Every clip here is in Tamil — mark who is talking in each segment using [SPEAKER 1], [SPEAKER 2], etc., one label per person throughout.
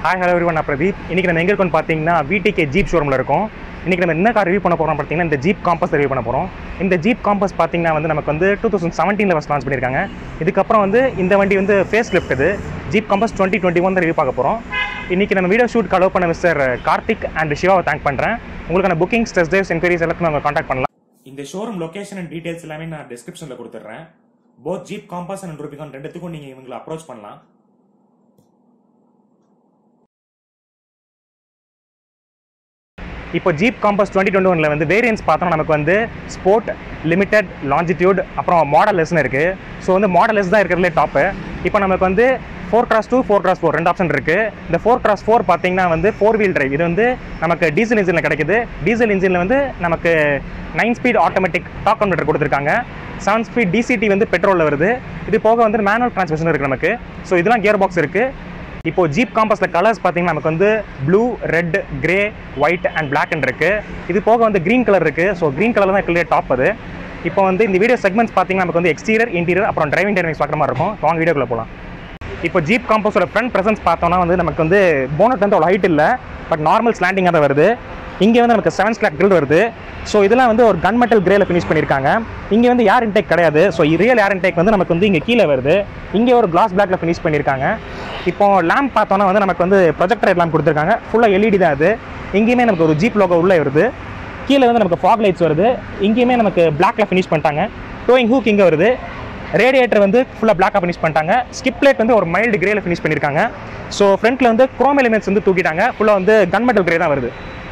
[SPEAKER 1] ஹாய் ஹலோ எவ்ரி நான் பிரதீப் இன்றைக்கி நம்ம எங்கே இருக்கோம்னு பார்த்தீங்கன்னா விடிகே ஜீப் ஷோரூமில் இருக்கோம் இன்றைக்கி நம்ம என்ன கார் ரிவ்யூ பண்ண போகிறோம் பார்த்தீங்கன்னா இந்த ஜீப் காம்பஸ் ரிவ்யூ பண்ண போகிறோம் இந்த ஜீப் காம்பஸ் பார்த்தீங்கன்னா வந்து நமக்கு வந்து டூ தௌசண்ட் செவன்டீனில் ஃபஸ்ட் லான்ச் பண்ணியிருக்காங்க இதுக்கப்புறம் வந்து இந்த வண்டி வந்து ஃபேஸ் லிஃப்ட் இது Jeep Compass twenty twenty one review பார்க்க போகிறோம் இன்றைக்கி நம்ம வீடியோ ஷூட் அலோவ் பண்ண மிஸ்டர் கார்த்திக் அண்ட் சிவாவை தேங்க் பண்ணுறேன் உங்களுக்கான புக்கிங்ஸ் டெஸ்ட் டேஸ் என்கொயரிஸ் எல்லாத்தையும் நம்ம காண்டாக்ட் பண்ணலாம்
[SPEAKER 2] இந்த ஷோரூம் லொகேஷன் அண்ட் டீடைல்ஸ் எல்லாமே நான் டிஸ்கிரிப்ஷனில் கொடுத்துட்றேன் both Jeep Compass and Rubicon ரெண்டுத்துக்கும் நீங்கள் இவங்களை அப்ரோச் பண்ணலாம்
[SPEAKER 1] இப்போ ஜீப் காம்பஸ் டுவெண்ட்டி டுவெண்ட்டி ஒனில் வந்து வேரியன்ஸ் பார்த்தோம்னா நமக்கு வந்து ஸ்போர்ட் லிமிடெட் லாஞ்சிடியூட் அப்புறம் மாடல் லெஸ்னு இருக்குது ஸோ வந்து மாடல் லெஸ் தான் இருக்கிறதுலே டாப்பு இப்போ நமக்கு வந்து four cross two four cross four ரெண்டு ஆப்ஷன் இருக்குது இந்த ஃபோர் கிராஸ் ஃபோர் பார்த்தீங்கன்னா வந்து ஃபோர் வீல் டிரைவ் இது வந்து நமக்கு டீசல் இன்ஜினில் கிடைக்குது டீசல் இன்ஜினில் வந்து நமக்கு nine speed automatic torque converter கொடுத்துருக்காங்க செவன் ஸ்பீட் டிசிடி வந்து பெட்ரோலில் வருது இது போக வந்து மேனுவல் டிரான்ஸ்மிஷன் இருக்குது நமக்கு ஸோ இதெல்லாம் கியர் பாக்ஸ் இருக்குது இப்போ ஜீப் காம்பஸில் கலர்ஸ் பார்த்தீங்கன்னா நமக்கு வந்து blue red grey white and black இருக்கு இது போக வந்து க்ரீன் கலர் இருக்கு ஸோ க்ரீன் கலர் தான் கிளியர் டாப் அது இப்போ வந்து இந்த வீடியோ செக்மெண்ட்ஸ் பார்த்தீங்கன்னா நமக்கு வந்து எக்ஸ்டீரியர் இன்டீரியர் அப்புறம் டிரைவிங் டைனமிக்ஸ் பார்க்குற மாதிரி இருக்கும் வாங்க வீடியோக்குள்ள போகலாம் இப்போ ஜீப் காம்பஸோட ஃப்ரண்ட் ப்ரெசன்ஸ் பார்த்தோம்னா வந்து நமக்கு வந்து போனட் வந்து அவ்வளோ ஹைட் இல்லை பட் நார்மல் ஸ்லாண்டிங்காக தான் வருது இங்கே வந்து நமக்கு செவன் ஸ்லாக் grill வருது ஸோ இதெல்லாம் வந்து ஒரு கன் மெட்டல் கிரேல ஃபினிஷ் பண்ணியிருக்காங்க இங்கே வந்து ஏர் இன்டேக் கிடையாது ஸோ ரியல் ஏர் இன்டேக் வந்து நமக்கு வந்து இங்கே கீழே வருது இங்கே ஒரு கிளாஸ் பிளாக்ல ஃபினிஷ் பண்ணியிருக்காங்க இப்போ லேம்ப் பார்த்தோன்னா வந்து நமக்கு வந்து ப்ரொஜெக்டர் லேம்ப் கொடுத்துருக்காங்க ஃபுல்லாக எல்இடி தான் அது இங்கேயுமே நமக்கு ஒரு ஜீப் லோகோ உள்ளே வருது கீழே வந்து நமக்கு ஃபாக் லைட்ஸ் வருது இங்கேயுமே நமக்கு பிளாக்ல ஃபினிஷ் பண்ணிட்டாங்க டோயிங் ஹூக் இங்கே வருது ரேடியேட்டர் வந்து ஃபுல்லாக பிளாக்காக ஃபினிஷ் பண்ணிட்டாங்க ஸ்கிப் லைட் வந்து ஒரு மைல்டு கிரேல ஃபினிஷ் பண்ணியிருக்காங்க ஸோ ஃப்ரண்ட்டில் வந்து குரோம் எலிமெண்ட்ஸ் வந்து தூக்கிட்டாங்க ஃபுல்லாக வந்து கன் மெட்டல் கிரே தான் வருது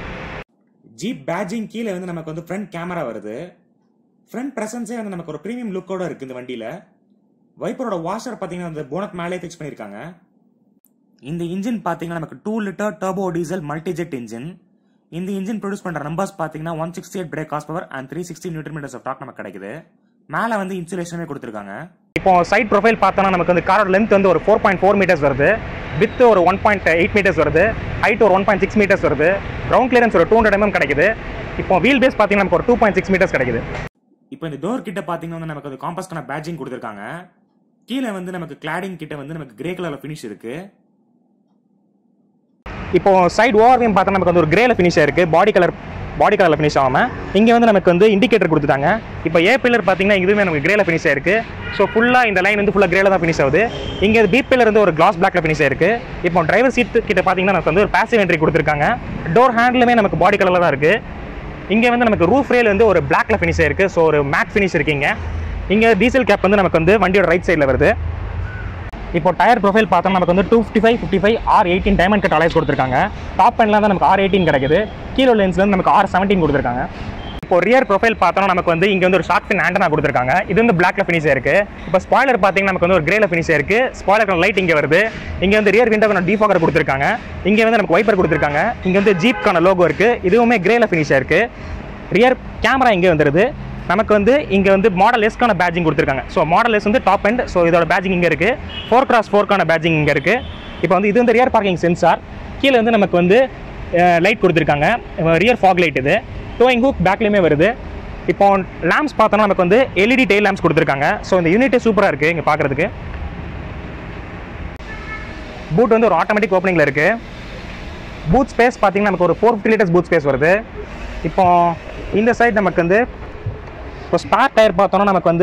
[SPEAKER 2] ஜீப் பேஜிங் கீழே வந்து நமக்கு வந்து ஃப்ரண்ட் கேமரா வருது ஃப்ரண்ட் ப்ரெசன்ஸே வந்து நமக்கு ஒரு ப்ரீமியம் லுக்கோட இருக்கு இந்த வண்டியில வைப்பரோட வாஷர் பார்த்தீங்கன்னா அந்த போனட் மேலே ஃபிக்ஸ் பண்ணியிருக்காங்க இந்த இன்ஜின் பார்த்தீங்கன்னா நமக்கு two litre turbo diesel Multijet engine இந்த இன்ஜின் ப்ரொடியூஸ் பண்ற நம்பர்ஸ் பார்த்தீங்கன்னா one sixty eight brake horse power and three sixty newton metres of torque நமக்கு கிடைக்குது மேலே வந்து இன்சுலேஷனுமே கொடுத்துருக்காங்க
[SPEAKER 1] இப்போ சைட் ப்ரொஃபைல் பார்த்தோன்னா நமக்கு வந்து காரோட லென்த் வந்து ஒரு ஃபோர் பாயிண்ட் ஃபோர் மீட்டர்ஸ் வருது வித் ஒரு ஒன் பாயிண்ட் எயிட் மீட்டர்ஸ் வருது ஹைட் ஒரு ஒன் பாயிண்ட் சிக்ஸ் மீட்டர்ஸ் வருது கிரவுண்ட் கிளியரன்ஸ் ஒரு டூ ஹண்ட்ரட் எம்எம் கிடைக்குது இப்போ வீல் பேஸ் பார்த்தீங்கன்னா நமக்கு ஒரு டூ பாயிண்ட் சிக்ஸ் மீட்டர்ஸ் கிடைக்குது
[SPEAKER 2] இப்போ இந்த டோர் கிட்ட பாத்தீங்கன்னா வந்து நமக்கு அது காம்பஸ்டான பேட்ஜிங் கொடுத்துருக்காங்க கீழே வந்து நமக்கு கிளாடிங் கிட்ட வந்து நமக்கு கிரே கலர்ல ஃபினிஷ் இருக்கு
[SPEAKER 1] இப்போ சைடு ஓவர்வியம் பார்த்தா நமக்கு வந்து ஒரு கிரேல ஃபினிஷ் ஆயிருக்கு பாடி கலர் பாடி கலரில் ஃபினிஷ் ஆகாம இங்கே வந்து நமக்கு வந்து இண்டிகேட்டர் கொடுத்துட்டாங்க இப்போ ஏ பில்லர் பார்த்தீங்கன்னா இதுவுமே நமக்கு கிரேல ஃபினிஷ் ஆயிருக்கு ஸோ ஃபுல்லாக இந்த லைன் வந்து ஃபுல்லாக கிரேல தான் ஃபினிஷ் ஆகுது இங்கே பி பில்லர் வந்து ஒரு கிளாஸ் பிளாக்ல ஃபினிஷ் ஆயிருக்கு இப்போ டிரைவர் சீட் கிட்ட பார்த்தீங்கன்னா நமக்கு வந்து ஒரு பேசிவ் என்ட்ரி கொடுத்துருக்காங்க டோர் ஹேண்ட்லுமே நமக்கு பாடி கலரில் தான் இருக்கு இங்கே வந்து நமக்கு ரூஃப் ரேல் வந்து ஒரு பிளாக்ல ஃபினிஷ் ஆயிருக்கு ஸோ ஒரு மேட் ஃபினிஷ் இருக்கீங்க இங்கே டீசல் கேப் வந்து நமக்கு வந்து வண்டியோட ரைட் சைடில் வருது இப்போ டயர் ப்ரொஃபைல் பார்த்தோம்னா நமக்கு வந்து two fifty five fifty five R eighteen diamond cut alloys கொடுத்துருக்காங்க டாப் எண்ட்லாம் தான் நமக்கு ஆர் எயிட்டின் கிடைக்குது கீழே லென்ஸ்ல வந்து நமக்கு ஆர் செவன்டீன் கொடுத்துருக்காங்க இப்போ ரியர் ப்ரொஃபைல் பார்த்தோம்னா நமக்கு வந்து இங்கே வந்து ஒரு ஷார்ட் ஃபின் ஆண்டனா கொடுத்துருக்காங்க இது வந்து பிளாக்ல ஃபினிஷ் இருக்கு இப்போ ஸ்பாய்லர் பார்த்தீங்கன்னா நமக்கு வந்து ஒரு கிரேல ஃபினிஷ் இருக்கு ஸ்பாய்லர் லைட் இங்கே வருது இங்கே வந்து ரியர் விண்டோ டீஃபாகர் கொடுத்துருக்காங்க இங்கே வந்து நமக்கு வைப்பர் கொடுத்துருக்காங்க இங்கே வந்து ஜீப்க்கான லோகோ இருக்கு இதுவுமே கிரேல ஃபினிஷ் இருக்கு ரியர் கேமரா இங்கே வந்துருது நமக்கு வந்து இங்கே வந்து மாடல் எஸ்க்கான பேட்ஜிங் கொடுத்துருக்காங்க ஸோ மாடல் எஸ் வந்து டாப் எண்ட் ஸோ இதோட பேட்ஜிங் இங்கே இருக்குது ஃபோர் கிராஸ் ஃபோர்க்கான பேட்ஜிங் இங்கே இருக்குது இப்போ வந்து இது வந்து ரியர் பார்க்கிங் சென்சார் கீழே வந்து நமக்கு வந்து லைட் கொடுத்துருக்காங்க ரியர் ஃபாக் லைட் இது டோயிங் ஹூக் பேக்லேயுமே வருது இப்போ லேம்ப்ஸ் பார்த்தோன்னா நமக்கு வந்து எல்இடி டெய்ல் லேம்ப்ஸ் கொடுத்துருக்காங்க ஸோ இந்த யூனிட்டே சூப்பராக இருக்குது இங்கே பார்க்குறதுக்கு பூட் வந்து ஒரு ஆட்டோமேட்டிக் ஓப்பனிங்கில் இருக்குது பூத் ஸ்பேஸ் பார்த்தீங்கன்னா நமக்கு ஒரு four fifty litres boot space வருது இப்போ இந்த சைடு நமக்கு வந்து இப்போ ஸ்பார் டயர் பார்த்தோன்னா நமக்கு வந்து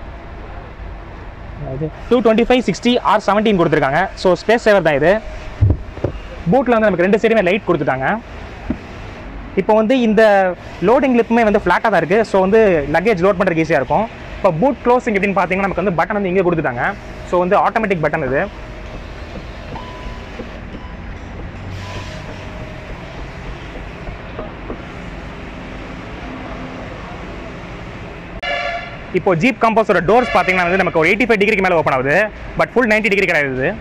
[SPEAKER 1] two twenty five sixty R seventeen கொடுத்துருக்காங்க ஸோ ஸ்பேஸ் சேவர் தான் இது பூட்டில் வந்து நமக்கு ரெண்டு சைடுமே லைட் கொடுத்துட்டாங்க இப்போ வந்து இந்த லோடிங் லிப்புமே வந்து ஃப்ளாட்டாக தான் இருக்குது ஸோ வந்து லக்கேஜ் லோட் பண்ணுறதுக்கு ஈஸியாக இருக்கும் இப்போ பூட் க்ளோசிங் எப்படின்னு பார்த்தீங்கன்னா நமக்கு வந்து பட்டன் வந்து இங்கே கொடுத்துட்டாங்க ஸோ வந்து ஆட்டோமேட்டிக் பட்டன் இது இப்போ ஜீப் காம்போஸோட டோர்ஸ் பார்த்தீங்கன்னா வந்து நமக்கு ஒரு எயிட்டி ஃபைவ் டிகிரிக்கு மேலே ஓப்பன் ஆகுது பட் ஃபுல் 90 டிகிரி கிடையாது இது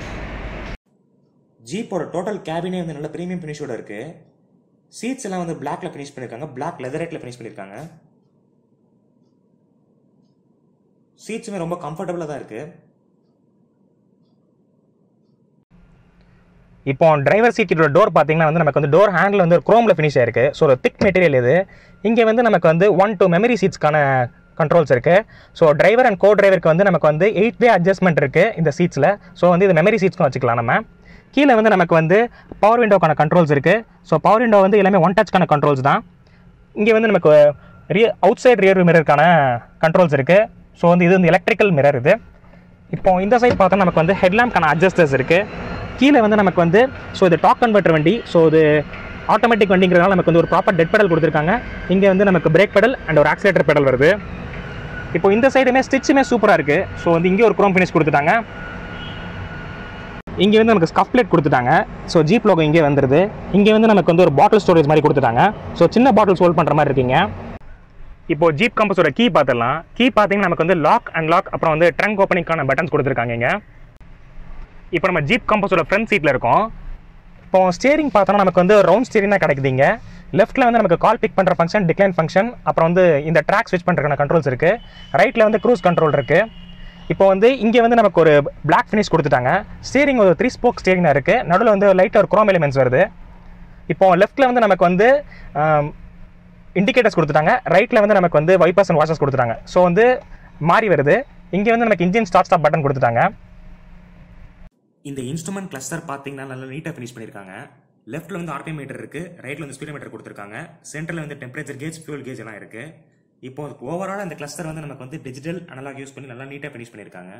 [SPEAKER 2] ஜீப்போட டோட்டல் கேபினே வந்து நல்ல ப்ரீமியம் ஃபினிஷோட இருக்கு சீட்ஸ் எல்லாம் வந்து பிளாக்ல ஃபினிஷ் பண்ணிருக்காங்க பிளாக் லெதரேட்ல ஃபினிஷ் பண்ணிருக்காங்க சீட்ஸுமே ரொம்ப கம்ஃபர்டபுளாக தான் இருக்கு
[SPEAKER 1] இப்போ டிரைவர் சீட்டோட டோர் பார்த்தீங்கன்னா வந்து நமக்கு வந்து டோர் ஹேண்டில் வந்து ஒரு குரோமில் ஃபினிஷ் ஆயிருக்கு ஸோ ஒரு திக் மெட்டீரியல் இது இங்கே வந்து நமக்கு வந்து ஒன் டூ மெமரி சீட்ஸ்க்கான கண்ட்ரோல்ஸ் இருக்குது ஸோ டிரைவர் அண்ட் கோ டிரைவருக்கு வந்து நமக்கு வந்து எயிட் வே அட்ஜஸ்ட்மெண்ட் இருக்குது இந்த சீட்ஸில் ஸோ வந்து இது மெமரி சீட்ஸ்க்கும் வச்சுக்கலாம் நம்ம கீழே வந்து நமக்கு வந்து பவர் விண்டோக்கான கண்ட்ரோல்ஸ் இருக்குது ஸோ பவர் விண்டோ வந்து எல்லாமே ஒன் டச்க்கான கண்ட்ரோல்ஸ் தான் இங்கே வந்து நமக்கு ரிய அவுட் சைட் ரியர் மிரருக்கான கண்ட்ரோல்ஸ் இருக்குது ஸோ வந்து இது வந்து எலக்ட்ரிக்கல் மிரர் இது இப்போ இந்த சைட் பார்த்தா நமக்கு வந்து ஹெட்லாம்ப்க்கான அட்ஜஸ்டர்ஸ் இருக்குது கீழே வந்து நமக்கு வந்து ஸோ இது டாக் கன்வெர்ட்டர் வண்டி ஸோ இது ஆட்டோமேட்டிக் வண்டிங்கிறதுனால நமக்கு வந்து ஒரு ப்ராப்பர் டெட் பெடல் கொடுத்துருக்காங்க இங்கே வந்து நமக்கு பிரேக் பெடல் அண்ட் ஒரு ஆக்சிலேட்டர் பெடல் வருது இப்போ இந்த சைடுமே ஸ்டிச்சுமே சூப்பராக இருக்குது ஸோ வந்து இங்கே ஒரு குரோம் ஃபினிஷ் கொடுத்துட்டாங்க இங்கே வந்து நமக்கு ஸ்கஃப் பிளேட் கொடுத்துட்டாங்க ஸோ ஜீப் லோகோ இங்கே வந்துருது இங்கே வந்து நமக்கு வந்து ஒரு பாட்டில் ஸ்டோரேஜ் மாதிரி கொடுத்துட்டாங்க ஸோ சின்ன பாட்டில்ஸ் ஹோல்ட் பண்ணுற மாதிரி இருக்கீங்க இப்போ ஜீப் கம்பஸோட கீ பார்த்துடலாம் கீ பார்த்தீங்கன்னா நமக்கு வந்து லாக் அண்ட் லாக் அப்புறம் வந்து ட்ரங்க் ஓப்பனிங்கான பட்டன்ஸ் கொடுத்துருக்காங்க இங்கே இப்போ நம்ம ஜீப் கம்பஸோட ஃப்ரண்ட் சீட்டில் இருக்கோம் இப்போ ஸ்டியரிங் பார்த்தோம்னா நமக்கு வந்து ரவுண்ட் ஸ்டியரிங் தான் கிடைக்குதுங்க லெஃப்ட்டில் வந்து நமக்கு கால் பிக் பண்ணுற ஃபங்க்ஷன் டிக்ளைன் ஃபங்க்ஷன் அப்புறம் வந்து இந்த ட்ராக் ஸ்விட்ச் பண்ணுறதுக்கான கண்ட்ரோல்ஸ் இருக்குது ரைட்டில் வந்து க்ரூஸ் கண்ட்ரோல் இருக்குது இப்போ வந்து இங்கே வந்து நமக்கு ஒரு பிளாக் ஃபினிஷ் கொடுத்துட்டாங்க ஸ்டியரிங் ஒரு த்ரீ ஸ்போக் ஸ்டியரிங் தான் இருக்குது நடுவில் வந்து லைட்டாக ஒரு குரோம் எலிமெண்ட்ஸ் வருது இப்போ லெஃப்ட்டில் வந்து நமக்கு வந்து இண்டிகேட்டர்ஸ் கொடுத்துட்டாங்க ரைட்டில் வந்து நமக்கு வந்து வைப்பர்ஸ் அண்ட் வாஷர்ஸ் கொடுத்துட்டாங்க ஸோ வந்து மாறி வருது இங்கே வந்து நமக்கு இன்ஜின் ஸ்டார்ட் ஸ்டாப் பட்டன் கொடுத்துட்டாங்க
[SPEAKER 2] இந்த இன்ஸ்ட்ருமெண்ட் கிளஸ்டர் பார்த்தீங்கன்னா நல்லா நீட்டாக ஃபினிஷ் பண்ணியிருக்காங்க லெஃப்ட்டில் வந்து ஆர்பிஎம் மீட்டர் இருக்கு ரைட்டில் வந்து ஸ்பீடோமீட்டர் கொடுத்துருக்காங்க சென்டரில் வந்து டெம்பரேச்சர் கேஜ் ஃபியூல் கேஜ் எல்லாம் இருக்கு இப்போ ஓவரால் இந்த கிளஸ்டர் வந்து நமக்கு வந்து டிஜிட்டல் அனலாக் யூஸ் பண்ணி நல்லா நீட்டாக ஃபினிஷ் பண்ணியிருக்காங்க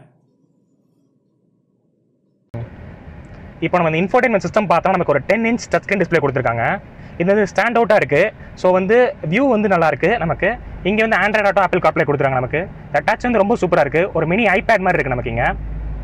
[SPEAKER 1] இப்போ நம்ம இந்த இன்ஃபோர்டைன்மெண்ட் சிஸ்டம் பார்த்தா நமக்கு ஒரு ten inch touch screen display கொடுத்துருக்காங்க இது வந்து ஸ்டாண்ட் அவுட்டாக இருக்குது ஸோ வந்து வியூ வந்து நல்லா இருக்கு நமக்கு இங்கே வந்து ஆண்ட்ராய்ட் ஆட்டோ ஆப்பிள் காப்ளே கொடுத்துருக்காங்க நமக்கு டச் வந்து ரொம்ப சூப்பராக இருக்குது ஒரு மினி ஐபேட் மாதிரி இருக்குது நமக்கு இங்கே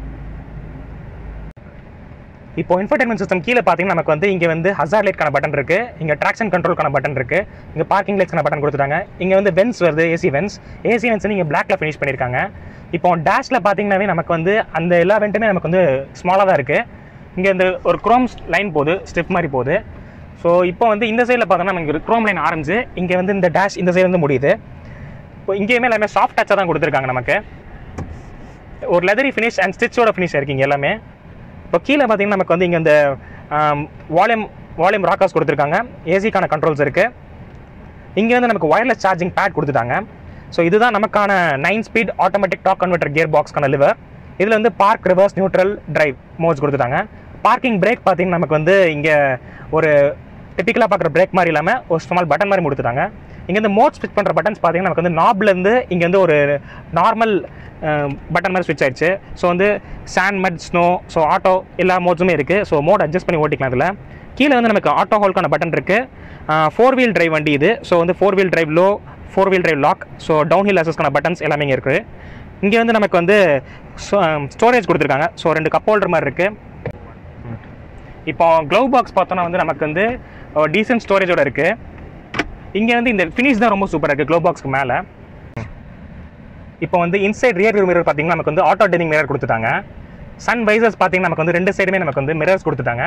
[SPEAKER 1] இப்போ இன்ஃபர்டைன்மெண்ட் சிஸ்டம் கீழே பார்த்தீங்கன்னா நமக்கு வந்து இங்கே வந்து ஹசார் லைட்க்கான பட்டன் இருக்கு இங்கே ட்ராக்ஷன் கண்ட்ரோல்க்கான பட்டன் இருக்கு இங்கே பார்க்கிங் லைட்ஸ்க்கான பட்டன் கொடுத்துட்டாங்க இங்கே வந்து வென்ஸ் வருது ஏசி வென்ஸ் ஏசி வென்ஸ் வந்து இங்கே பிளாக்ல ஃபினிஷ் பண்ணியிருக்காங்க இப்போ டேஷ்ல பார்த்தீங்கன்னாவே நமக்கு வந்து அந்த எல்லா வெண்ட்டுமே நமக்கு வந்து ஸ்மாலாக தான் இருக்கு இங்கே இந்த ஒரு குரோம் லைன் போகுது ஸ்டெப் மாதிரி போகுது ஸோ இப்போ வந்து இந்த சைடில் பார்த்தோம்னா நமக்கு ஒரு குரோம் லைன் ஆரம்பிச்சு இங்கே வந்து இந்த டேஷ் இந்த சைடு வந்து முடியுது இப்போ இங்கேயுமே எல்லாமே சாஃப்ட் டச்சாக தான் கொடுத்துருக்காங்க நமக்கு ஒரு லெதரி ஃபினிஷ் அண்ட் ஸ்டிச்சோட ஃபினிஷ் இருக்கீங்க எல்லாமே இப்போ கீழே பார்த்தீங்கன்னா நமக்கு வந்து இங்கே இந்த வால்யூம் வால்யூம் ராக்கர்ஸ் கொடுத்துருக்காங்க ஏசிக்கான கண்ட்ரோல்ஸ் இருக்குது இங்கே வந்து நமக்கு ஒயர்லெஸ் சார்ஜிங் பேட் கொடுத்துட்டாங்க ஸோ இதுதான் நமக்கான nine speed automatic torque converter gear பாக்ஸ்க்கான லிவர் இதில் வந்து park reverse neutral drive modes கொடுத்துட்டாங்க பார்க்கிங் பிரேக் பார்த்தீங்கன்னா நமக்கு வந்து இங்கே ஒரு டிப்பிக்கலாக பார்க்குற பிரேக் மாதிரி இல்லாமல் ஒரு ஸ்மால் பட்டன் மாதிரி கொடுத்துட்டாங்க இங்கே இந்த மோட் ஸ்விட்ச் பண்ணுற பட்டன்ஸ் பார்த்தீங்கன்னா நமக்கு வந்து நாப்லேருந்து இங்கே வந்து ஒரு நார்மல் பட்டன் மாதிரி ஸ்விட்ச் ஆயிடுச்சு ஸோ வந்து சாண்ட் மட் ஸ்னோ ஸோ ஆட்டோ எல்லா மோட்ஸுமே இருக்குது ஸோ மோட் அட்ஜஸ்ட் பண்ணி ஓட்டிக்கலாம் இதில் கீழே வந்து நமக்கு ஆட்டோ ஹோல்க்கான பட்டன் இருக்குது ஃபோர் வீல் டிரைவ் வண்டி இது ஸோ வந்து four wheel drive low four wheel drive lock so down hill அசஸ்க்கான பட்டன்ஸ் எல்லாமே இங்கே இருக்குது இங்கே வந்து நமக்கு வந்து ஸ்டோரேஜ் கொடுத்துருக்காங்க ஸோ ரெண்டு கப் ஹோல்டர் மாதிரி இருக்குது இப்போ க்ளவ் பாக்ஸ் பார்த்தோன்னா வந்து நமக்கு வந்து டீசென்ட் ஸ்டோரேஜோட இருக்குது இங்கே வந்து இந்த ஃபினிஷ் தான் ரொம்ப சூப்பராக இருக்குது க்ளவ் பாக்ஸ்க்கு மேலே இப்போ வந்து இன்சைட் ரியர் வியூ மிரர் பார்த்தீங்கன்னா நமக்கு வந்து ஆட்டோ டெனிங் மிரர் கொடுத்துட்டாங்க சன் வைசர்ஸ் பார்த்தீங்கன்னா நமக்கு வந்து ரெண்டு சைடுமே நமக்கு வந்து மிரர்ஸ் கொடுத்துட்டாங்க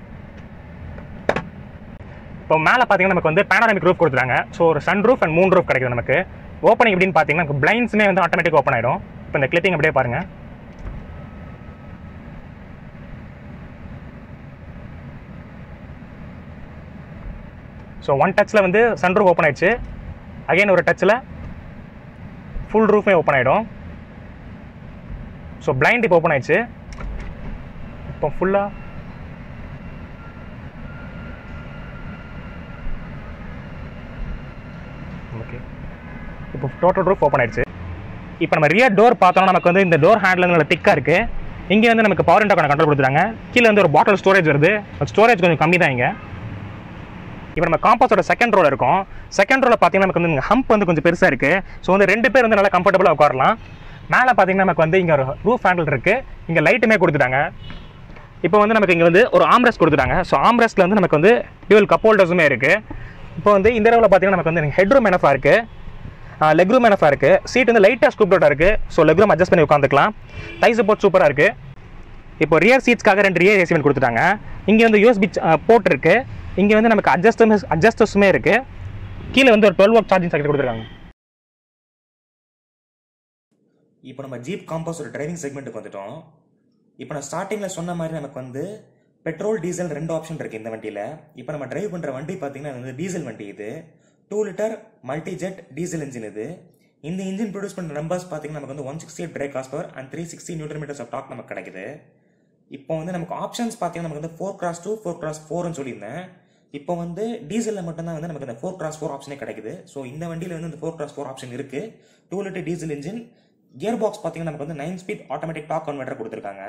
[SPEAKER 1] இப்போ மேலே பார்த்தீங்கன்னா நமக்கு வந்து பேனாரமிக் ரூஃப் கொடுத்துட்டாங்க ஸோ ஒரு sun roof and moon roof கிடைக்குது நமக்கு ஓப்பனிங் எப்படின்னு பார்த்தீங்கன்னா நமக்கு பிளைண்ட்ஸுமே வந்து ஆட்டோமேட்டிக் ஓப்பன் ஆகிடும் இப்போ இந்த கிளிப்பிங் அப்படியே பாருங்கள் ஸோ ஒன் டச்சில் வந்து சன் ரூஃப் ஓப்பன் ஆயிடுச்சு அகைன் ஒரு டச்சில் ஃபுல் ரூஃபே ஓப்பன் ஆகிடும் ஸோ பிளைண்ட் இப்போ ஓப்பன் ஆயிடுச்சு இப்போ ஃபுல்லாக ஓகே இப்போ டோட்டல் ரூஃப் ஓப்பன் ஆயிடுச்சு இப்போ நம்ம ரியர் டோர் பார்த்தோம்னா நமக்கு வந்து இந்த டோர் ஹேண்டில் நல்ல திக்காக இருக்குது இங்கே வந்து நமக்கு பவர் இன்டாக்கான கண்ட்ரோல் கொடுத்துருக்காங்க கீழே வந்து ஒரு பாட்டில் ஸ்டோரேஜ் வருது ஸ்டோரேஜ் கொஞ்சம் கம்மி தான் இங்கே இப்போ நம்ம காம்பஸோட செகண்ட் ரோல இருக்கோம் செகண்ட் ரோல பார்த்தீங்கன்னா நமக்கு வந்து ஹம்ப் வந்து கொஞ்சம் பெருசாக இருக்குது ஸோ வந்து ரெண்டு பேர் வந்து நல்லா கம்ஃபர்டபுளாக உட்காரலாம் மேலே பார்த்தீங்கன்னா நமக்கு வந்து இங்கே ஒரு ரூஃப் ஹேண்டில் இருக்குது இங்கே லைட்டுமே கொடுத்துட்டாங்க இப்போ வந்து நமக்கு இங்கே வந்து ஒரு ஆம்ரெஸ்ட் கொடுத்துட்டாங்க ஸோ ஆம்ரெஸ்ட்டில் வந்து நமக்கு வந்து டியூவல் கப் ஹோல்டர்ஸுமே இருக்குது இப்போ வந்து இந்த ரூமில் பார்த்தீங்கன்னா நமக்கு வந்து ஹெட் ரூம் எனஃபாக இருக்குது லெக் ரூம் எனஃபாக இருக்குது சீட் வந்து லைட்டாக ஸ்கூப்டோட்டாக இருக்குது ஸோ லெக் ரூம் அட்ஜஸ்ட் பண்ணி உட்காந்துக்கலாம் டை சப்போர்ட் சூப்பராக இருக்குது இப்போ ரியர் சீட்ஸ்க்காக ரெண்டு ரியர் ஏசிமெண்ட் கொடுத்துட்டாங்க இங்கே வந்து யூஎஸ்பி போர்ட் இருக்கு இங்கே வந்து நமக்கு அட்ஜஸ்டர்ஸ் அட்ஜஸ்டர்ஸுமே இருக்கு கீழே வந்து ஒரு டுவெல் வாட் சார்ஜிங் சாக்கெட் கொடுத்துருக்காங்க
[SPEAKER 2] இப்போ நம்ம ஜீப் காம்பஸோட டிரைவிங் செக்மெண்ட்டுக்கு வந்துட்டோம் இப்போ நான் ஸ்டார்டிங்கில் சொன்ன மாதிரி நமக்கு வந்து பெட்ரோல் டீசல் ரெண்டு ஆப்ஷன் இருக்குது இந்த வண்டியில் இப்போ நம்ம டிரைவ் பண்ணுற வண்டி பார்த்தீங்கன்னா இது வந்து டீசல் வண்டி இது two litre multi jet diesel engine இது இந்த இன்ஜின் ப்ரொடியூஸ் பண்ணுற நம்பர்ஸ் பார்த்தீங்கன்னா நமக்கு வந்து one sixty eight brake horse power and three sixty newton metres of torque நமக்கு கிடைக்குது இப்போ வந்து நமக்கு ஆப்ஷன்ஸ் பார்த்தீங்கன்னா நமக்கு வந்து four cross two four cross ஃபோர்னு சொல்லியிருந்தேன் இப்போ வந்து டீசலில் மட்டும்தான் வந்து நமக்கு இந்த ஃபோர் கிராஸ் ஃபோர் ஆப்ஷனே கிடைக்குது ஸோ இந்த வண்டியில் வந்து இந்த ஃபோர் கிராஸ் ஃபோர் ஆப்ஷன் இருக்கு two litre diesel engine gear box பார்த்தீங்கன்னா நமக்கு வந்து nine speed automatic torque converter கொடுத்துருக்காங்க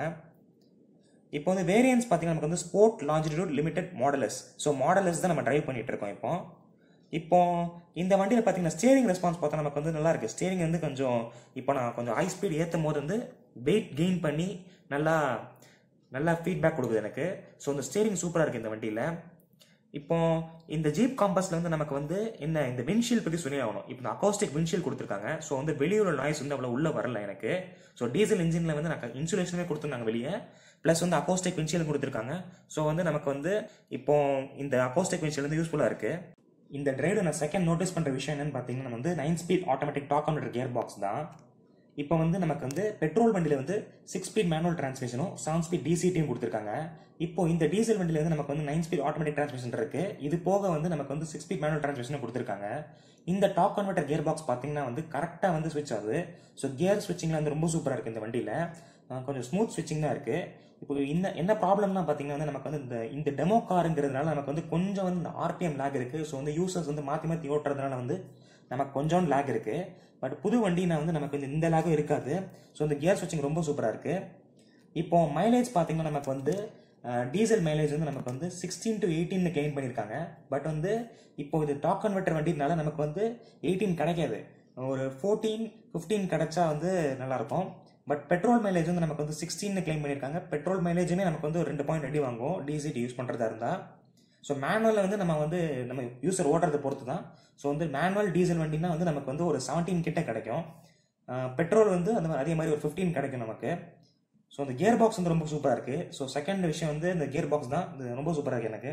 [SPEAKER 2] இப்போ வந்து வேரியன்ஸ் பார்த்தீங்கன்னா நமக்கு வந்து sport Longitude limited models so models தான் நம்ம டிரைவ் பண்ணிட்டு இருக்கோம் இப்போ இப்போ இந்த வண்டியில் பார்த்தீங்கன்னா ஸ்டியரிங் ரெஸ்பான்ஸ் பார்த்தா நமக்கு வந்து நல்லா இருக்கு ஸ்டியரிங் வந்து கொஞ்சம் இப்போ நான் கொஞ்சம் ஹை ஸ்பீட் ஏற்றும் போது வந்து வெயிட் கெயின் பண்ணி நல்லா நல்லா ஃபீட்பேக் கொடுக்குது எனக்கு ஸோ இந்த ஸ்டியரிங் சூப்பராக இருக்குது இந்த வண்டியில் இப்போ இந்த ஜீப் காம்பஸ்ல வந்து நமக்கு வந்து என்ன இந்த விண்ஷீல் பற்றி சொல்லி ஆகணும் இப்போ இந்த அக்கோஸ்டிக் விண்ஷீல் கொடுத்துருக்காங்க ஸோ வந்து வெளியூர் நாய்ஸ் வந்து அவ்வளோ உள்ள வரல எனக்கு ஸோ டீசல் இன்ஜினில் வந்து நான் இன்சுலேஷனே கொடுத்துருந்தாங்க வெளியே ப்ளஸ் வந்து அக்கோஸ்டிக் விண்ஷீல் கொடுத்துருக்காங்க ஸோ வந்து நமக்கு வந்து இப்போ இந்த அக்கோஸ்டிக் விண்ஷீல் வந்து யூஸ்ஃபுல்லாக இருக்குது இந்த டிரைவில் நான் செகண்ட் நோட்டீஸ் பண்ணுற விஷயம் என்னன்னு பார்த்தீங்கன்னா வந்து nine speed automatic torque converter gear box தான் இப்போ வந்து நமக்கு வந்து பெட்ரோல் வண்டியில் வந்து சிக்ஸ் ஸ்பீட் மேனுவல் டிரான்ஸ்மிஷனும் செவன் ஸ்பீட் டிசிடியும் கொடுத்துருக்காங்க இப்போ இந்த டீசல் வண்டியில் வந்து நமக்கு வந்து நைன் ஸ்பீட் ஆட்டோமேட்டிக் டிரான்ஸ்மிஷன் இருக்கு இது போக வந்து நமக்கு வந்து சிக்ஸ் ஸ்பீட் மேனுவல் டிரான்ஸ்மிஷன் கொடுத்துருக்காங்க இந்த டாப் கன்வெர்டர் கியர் பாக்ஸ் பார்த்தீங்கன்னா வந்து கரெக்டாக வந்து ஸ்விட்ச் ஆகுது ஸோ கியர் ஸ்விட்சிங்ல வந்து ரொம்ப சூப்பராக இருக்குது இந்த வண்டியில் கொஞ்சம் ஸ்மூத் ஸ்விட்சிங் தான் இருக்குது இப்போ இந்த என்ன ப்ராப்ளம்னா பார்த்தீங்கன்னா வந்து நமக்கு வந்து இந்த இந்த டெமோ காருங்கிறதுனால நமக்கு வந்து கொஞ்சம் வந்து இந்த ஆர்பிஎம் லேக் இருக்குது ஸோ வந்து யூசர்ஸ் வந்து மாற்றி மாற்றி ஓட்டுறதுனால வந்து நமக்கு கொஞ்சம் லேக் இருக்குது பட் புது வண்டினா வந்து நமக்கு வந்து இந்த லேகும் இருக்காது ஸோ இந்த கியர் ஸ்விட்சிங் ரொம்ப சூப்பராக இருக்குது இப்போ மைலேஜ் பார்த்தீங்கன்னா நமக்கு வந்து டீசல் மைலேஜ் வந்து நமக்கு வந்து சிக்ஸ்டீன் டு எயிட்டீன் கிளைம் பண்ணியிருக்காங்க பட் வந்து இப்போ இது டாக் கன்வெர்டர் வண்டினால நமக்கு வந்து எயிட்டீன் கிடைக்காது ஒரு ஃபோர்டீன் ஃபிஃப்டீன் கிடைச்சா வந்து நல்லாயிருக்கும் பட் பெட்ரோல் மைலேஜ் வந்து நமக்கு வந்து சிக்ஸ்டீன் கிளைம் பண்ணியிருக்காங்க பெட்ரோல் மைலேஜுமே நமக்கு வந்து ஒரு ரெண்டு பாயிண்ட் அடி வாங்கும் டிசிடி யூஸ் பண்ணுறதா இருந்தால் ஸோ மேனுவலில் வந்து நம்ம வந்து நம்ம யூசர் ஓட்டுறதை பொறுத்து தான் ஸோ வந்து மேனுவல் டீசல் வண்டினா வந்து நமக்கு வந்து ஒரு செவன்டீன் கிட்ட கிடைக்கும் பெட்ரோல் வந்து அந்த மாதிரி அதே மாதிரி ஒரு ஃபிஃப்டீன் கிடைக்கும் நமக்கு ஸோ அந்த கியர் பாக்ஸ் வந்து ரொம்ப சூப்பராக இருக்குது ஸோ செகண்ட் விஷயம் வந்து இந்த கியர் பாக்ஸ் தான் இது ரொம்ப சூப்பராக இருக்குது எனக்கு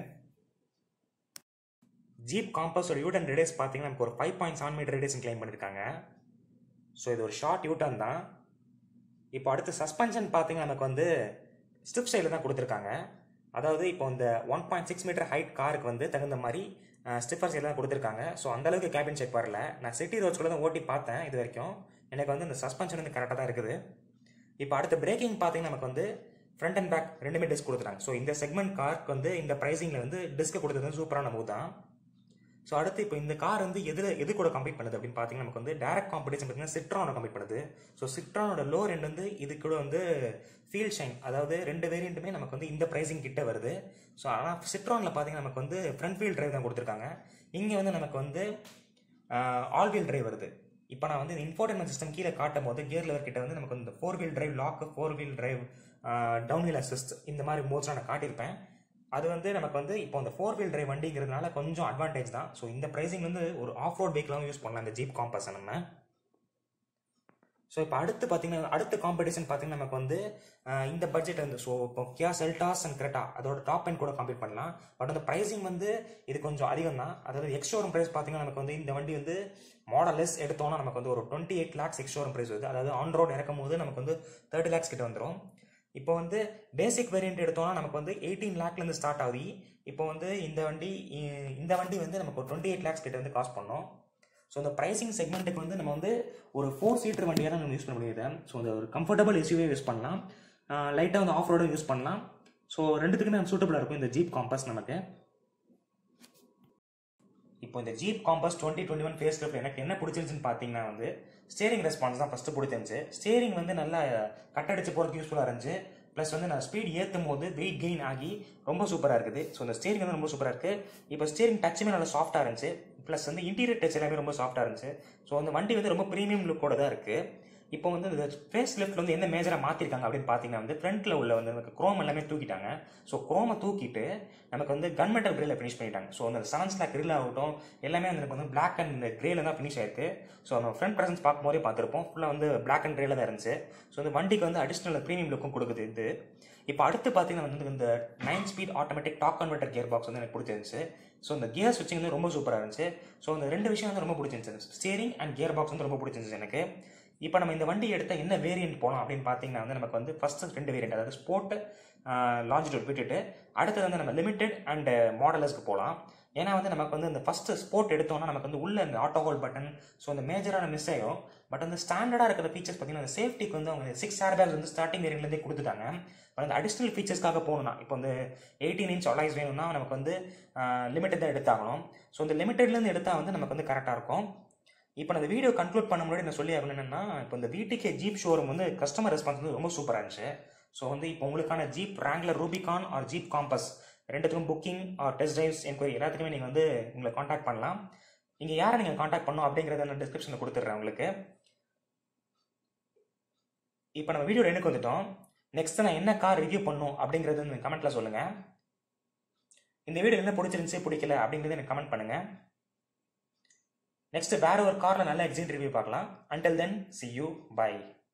[SPEAKER 2] ஜீப் காம்பஸோட யூட்டன் ரேடியஸ் பார்த்தீங்கன்னா நமக்கு ஒரு five point seven metre radius claim பண்ணியிருக்காங்க ஸோ இது ஒரு ஷார்ட் யூட்டன் தான் இப்போ அடுத்து சஸ்பென்ஷன் பார்த்தீங்கன்னா நமக்கு வந்து ஸ்டிப் சைடில் தான் கொடுத்துருக்காங்க அதாவது இப்போ இந்த one point six metre height காருக்கு வந்து தகுந்த மாதிரி ஸ்டிஃபர் சைடில் தான் கொடுத்துருக்காங்க ஸோ அந்தளவுக்கு கேபின் செக் வரல நான் சிட்டி ரோட்ஸ்குள்ள தான் ஓட்டி பார்த்தேன் இது வரைக்கும் எனக்கு வந்து இந்த சஸ்பென்ஷன் வந்து கரெக்டாக தான் இருக்குது இப்போ அடுத்த பிரேக்கிங் பார்த்தீங்கன்னா நமக்கு வந்து ஃப்ரண்ட் அண்ட் பேக் ரெண்டுமே டிஸ்க் கொடுத்துட்டாங்க ஸோ இந்த செக்மெண்ட் காருக்கு வந்து இந்த ப்ரைஸிங்கில் வந்து டிஸ்க் கொடுத்தது வந்து சூப்பரான மூவ் தான் ஸோ அடுத்து இப்போ இந்த கார் வந்து எதில் எது கூட கம்பீட் பண்ணுது அப்படின்னு பார்த்தீங்கன்னா நமக்கு வந்து டேரக்ட் காம்படிஷன் பார்த்தீங்கன்னா சிட்ரானோட கம்பீட் பண்ணுது ஸோ சிட்ரானோட லோ ரெண்ட் வந்து இது கூட வந்து ஃபீல் ஷைன் அதாவது ரெண்டு வேரியண்ட்டுமே நமக்கு வந்து இந்த ப்ரைஸிங் கிட்ட வருது ஸோ ஆனால் சிட்ரானில் பார்த்தீங்கன்னா நமக்கு வந்து ஃப்ரண்ட் வீல் டிரைவ் தான் கொடுத்துருக்காங்க இங்கே வந்து நமக்கு வந்து ஆல் வீல் டிரைவ் வருது இப்போ நான் வந்து இந்த இன்ஃபோர்டைன்மெண்ட் சிஸ்டம் கீழே காட்டும் போது கியர் லெவர் கிட்ட வந்து நமக்கு வந்து four wheel drive lock four wheel drive down wheel assist இந்த மாதிரி மோட்ஸ்லாம் நான் காட்டியிருப்பேன் அது வந்து நமக்கு வந்து இப்போ அந்த ஃபோர் வீல் டிரைவ் வண்டிங்கிறதுனால கொஞ்சம் அட்வான்டேஜ் தான் ஸோ இந்த ப்ரைஸிங் வந்து ஒரு ஆஃப் ரோட் வெஹிக்கிளாகவும் யூஸ் பண்ணலாம் இந்த ஜீப் காம்பஸை நம்ம ஸோ இப்போ அடுத்து பார்த்தீங்கன்னா அடுத்த காம்படிஷன் பார்த்தீங்கன்னா நமக்கு வந்து இந்த பட்ஜெட் வந்து ஸோ இப்போ கியா செல்டாஸ் அண்ட் கிரெட்டா அதோட டாப் எண்ட் கூட காம்பீட் பண்ணலாம் பட் அந்த ப்ரைஸிங் வந்து இது கொஞ்சம் அதிகம் தான் அதாவது எக்ஸ்ஷோரூம் ப்ரைஸ் பார்த்தீங்கன்னா நமக்கு வந்து இந்த வண்டி வந்து மாடலஸ் எடுத்தோம்னா நமக்கு வந்து ஒரு twenty eight lakhs ex showroom price வருது அதாவது ஆன் ரோட் இறக்கும் போது நமக்கு வந்து தேர்ட்டி லேக்ஸ் கிட்ட வந்துடும் இப்போ வந்து பேசிக் வேரியன்ட் எடுத்தோம்னா நமக்கு வந்து எயிட்டீன் லேக்லேருந்து ஸ்டார்ட் ஆகுது இப்போ வந்து இந்த வண்டி இந்த வண்டி வந்து நமக்கு ஒரு டுவெண்ட்டி எயிட் லேக்ஸ் கிட்ட வந்து காஸ்ட் பண்ணோம் ஸோ இந்த ப்ரைசிங் செக்மெண்ட்டுக்கு வந்து நம்ம வந்து ஒரு ஃபோர் சீட்டர் வண்டியாக தான் நம்ம யூஸ் பண்ண முடியுது ஸோ அந்த ஒரு கம்ஃபர்டபுள் எஸ்யூவே யூஸ் பண்ணலாம் லைட்டாக வந்து ஆஃப் ரோடும் யூஸ் பண்ணலாம் ஸோ ரெண்டுத்துக்குமே சூட்டபுளாக இருக்கும் இந்த ஜீப் காம்பஸ் நமக்கு இப்போ இந்த Jeep Compass twenty twenty one face lift எனக்கு என்ன பிடிச்சிருந்துச்சுன்னு பார்த்தீங்கன்னா வந்து ஸ்டேரிங் ரெஸ்பான்ஸ் தான் ஃபஸ்ட்டு பிடிச்சிருந்துச்சு ஸ்டேரிங் வந்து நல்லா கட்டடிச்சு போகிறதுக்கு யூஸ்ஃபுல்லாக இருந்துச்சு ப்ளஸ் வந்து நான் ஸ்பீட் ஏற்றும் போது வெயிட் கெயின் ஆகி ரொம்ப சூப்பராக இருக்குது ஸோ இந்த ஸ்டேரிங் வந்து ரொம்ப சூப்பராக இருக்குது இப்போ ஸ்டேரிங் டச்சுமே நல்லா சாஃப்டாக இருந்துச்சு ப்ளஸ் வந்து இன்டீரியர் டச் எல்லாமே ரொம்ப சாஃப்டாக இருந்துச்சு ஸோ அந்த வண்டி வந்து ரொம்ப ப்ரீமியம் லுக்கோட தான் இருக்குது இப்போ வந்து இந்த ஃபேஸ் லிஃப்ட் வந்து என்ன மேஜராக மாற்றிருக்காங்க அப்படின்னு பார்த்தீங்கன்னா வந்து ஃப்ரண்ட்டில் உள்ள வந்து நமக்கு குரோம் எல்லாமே தூக்கிட்டாங்க ஸோ குரோமை தூக்கிட்டு நமக்கு வந்து கன்மெண்டல் கிரேல ஃபினிஷ் பண்ணிட்டாங்க ஸோ அந்த செவன் ஸ்லாக் கிரில் ஆகட்டும் எல்லாமே வந்து நமக்கு வந்து பிளாக் அண்ட் கிரேல தான் ஃபினிஷ் ஆயிருக்கு ஸோ நம்ம ஃப்ரண்ட் ப்ரெசன்ஸ் பார்க்கும்போதே பார்த்துருப்போம் ஃபுல்லாக வந்து பிளாக் அண்ட் கிரேல தான் இருந்துச்சு ஸோ இந்த வண்டிக்கு வந்து அடிஷ்னல் ப்ரீமியம் லுக்கும் கொடுக்குது இது இப்போ அடுத்து பார்த்தீங்கன்னா வந்து இந்த nine speed automatic torque converter gear box வந்து எனக்கு பிடிச்சிருந்துச்சு ஸோ இந்த கியர் ஸ்விட்சிங் வந்து ரொம்ப சூப்பராக இருந்துச்சு ஸோ இந்த ரெண்டு விஷயம் வந்து ரொம்ப பிடிச்சிருந்துச்சு ஸ்டியரிங் அண்ட் கியர் பாக்ஸ் வந்து ரொம்ப பிடிச்சிருந்துச்சு எனக்கு இப்போ நம்ம இந்த வண்டி எடுத்தால் என்ன வேரியன்ட் போகலாம் அப்படின்னு பார்த்தீங்கன்னா வந்து நமக்கு வந்து ஃபர்ஸ்ட் ரெண்டு வேரியன்ட் அதாவது ஸ்போர்ட் லாஞ்சிடியூட் விட்டுட்டு அடுத்தது வந்து நம்ம லிமிடெட் அண்ட் மாடலர்ஸ்க்கு போகலாம் ஏன்னா வந்து நமக்கு வந்து இந்த ஃபஸ்ட்டு ஸ்போர்ட் எடுத்தோம்னா நமக்கு வந்து உள்ள இந்த ஆட்டோ ஹோல்ட் பட்டன் ஸோ அந்த மேஜரான மிஸ் ஆகும் பட் அந்த ஸ்டாண்டர்டாக இருக்கிற ஃபீச்சர்ஸ் பார்த்தீங்கன்னா அந்த சேஃப்டிக்கு வந்து அவங்க சிக்ஸ் ஏர் பேக்ஸ் வந்து ஸ்டார்டிங் வேரியன்ட்லேருந்தே கொடுத்துட்டாங்க பட் அந்த அடிஷ்னல் ஃபீச்சர்ஸ்க்காக போகணும்னா இப்போ வந்து எயிட்டீன் இன்ச் அலாய்ஸ் வேணும்னா நமக்கு வந்து லிமிட்டட் தான் எடுத்தாகணும் ஸோ இந்த லிமிட்டட்லேருந்து எடுத்தால் வந்து நமக்கு வந்து கரெக்டாக இருக்கும் இப்போ நான் இந்த வீடியோ கன்க்ளூட் பண்ண முன்னாடி நான் சொல்லி ஆகணும் என்னன்னா இப்போ இந்த வீட்டுக்கே ஜீப் ஷோரூம் வந்து கஸ்டமர் ரெஸ்பான்ஸ் வந்து ரொம்ப சூப்பராக இருந்துச்சு ஸோ வந்து இப்போ உங்களுக்கான Jeep Wrangler Rubicon or Jeep Compass ரெண்டுத்துக்கும் booking or test drives enquiry எல்லாத்துக்குமே நீங்கள் வந்து உங்களை காண்டாக்ட் பண்ணலாம் நீங்கள் யாரை நீங்கள் காண்டாக்ட் பண்ணணும் அப்படிங்கிறத நான் டிஸ்கிரிப்ஷனில் கொடுத்துட்றேன் உங்களுக்கு இப்போ நம்ம வீடியோ ரெண்டுக்கு வந்துட்டோம் நெக்ஸ்ட் நான் என்ன கார் ரிவ்யூ பண்ணும் அப்படிங்கிறது கமெண்ட்ல சொல்லுங்க இந்த வீடியோ என்ன பிடிச்சிருந்துச்சு பிடிக்கல அப்படிங்கிறத எனக்கு கமெண்ட் பண்ணுங்க நெக்ஸ்ட் வேற ஒரு கார்ல நல்ல எக்ஸிட் ரிவ்யூ பார்க்கலாம் until then see you by